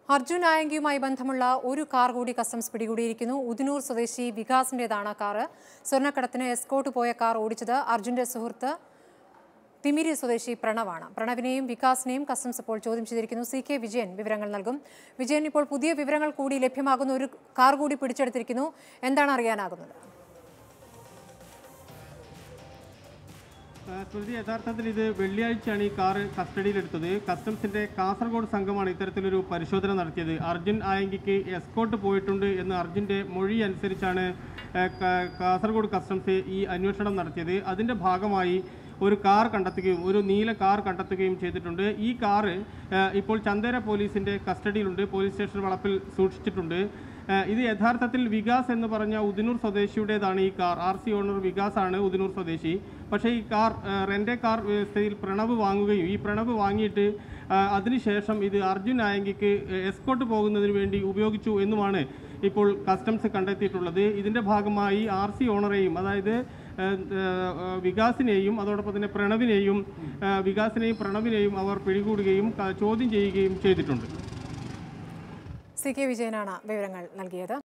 അർജുൻ ആയങ്കിയുമായി ബന്ധമുള്ള ഒരു കാർ കൂടി കസ്റ്റംസ് പിടികൂടിയിരിക്കുന്നു ഉദിനൂർ സ്വദേശി വികാസിന്റേതാണ് കാറ് സ്വർണ്ണക്കടത്തിന് എസ്കോട്ട് പോയ കാർ ഓടിച്ചത് അർജുന്റെ സുഹൃത്ത് തിമിരി സ്വദേശി പ്രണവാണ് പ്രണവിനെയും വികാസിനെയും കസ്റ്റംസ് ഇപ്പോൾ ചോദ്യം ചെയ്തിരിക്കുന്നു സി കെ വിജയൻ വിവരങ്ങൾ നൽകും വിജയൻ ഇപ്പോൾ പുതിയ വിവരങ്ങൾ കൂടി ലഭ്യമാകുന്ന ഒരു കാർ കൂടി പിടിച്ചെടുത്തിരിക്കുന്നു എന്താണ് അറിയാനാകുന്നത് ആ, സ്മൃതി യഥാർത്ഥത്തിൽ ഇത് വെള്ളിയാഴ്ചയാണ് ഈ കാർ കസ്റ്റഡിയിലെടുത്തത് കസ്റ്റംസിന്റെ കാസർഗോഡ് സംഘമാണ് ഇത്തരത്തിലൊരു പരിശോധന നടത്തിയത് അർജുൻ ആയങ്കിക്ക് എസ്കോട്ട് പോയിട്ടുണ്ട് എന്ന് അർജുന്റെ മൊഴി അനുസരിച്ചാണ് ആ, ക- കാസർഗോഡ് കസ്റ്റംസ് ഈ അന്വേഷണം നടത്തിയത് അതിന്റെ ഭാഗമായി ഒരു കാർ കണ്ടെത്തുകയും ഒരു നീല കാർ കണ്ടെത്തുകയും ചെയ്തിട്ടുണ്ട് ഈ കാറ് ആ, ഇപ്പോൾ ചന്ദേര പോലീസിന്റെ കസ്റ്റഡിയിലുണ്ട് പോലീസ് സ്റ്റേഷൻ വളപ്പിൽ സൂക്ഷിച്ചിട്ടുണ്ട് ആ, ഇത് യഥാർത്ഥത്തിൽ വികാസ് എന്ന് പറഞ്ഞ ഉദിനൂർ സ്വദേശിയുടേതാണ് ഈ car R C owner Vikas ആണ് ഉദിനൂർ സ്വദേശി പക്ഷേ ഈ കാർ ആ, റെൻ്റെ കാർ വ്യവസ്ഥയിൽ പ്രണവ് വാങ്ങുകയും ഈ പ്രണവ് വാങ്ങിയിട്ട് ആ, അതിനുശേഷം ഇത് അർജുൻ ആയങ്കിക്ക് എസ്കോട്ട് പോകുന്നതിന് വേണ്ടി ഉപയോഗിച്ചു എന്നുമാണ് ഇപ്പോൾ കസ്റ്റംസ് കണ്ടെത്തിയിട്ടുള്ളത് ഇതിൻ്റെ ഭാഗമായി ആർ സി ഓണറെയും അതായത് ആ, ആ, വികാസിനെയും അതോടൊപ്പം തന്നെ പ്രണവിനെയും ആ, വികാസിനെയും പ്രണവിനെയും അവർ പിടികൂടുകയും ക- ചോദ്യം ചെയ്യുകയും ചെയ്തിട്ടുണ്ട് സി കെ വിജയനാണ് വിവരങ്ങൾ നൽകിയത്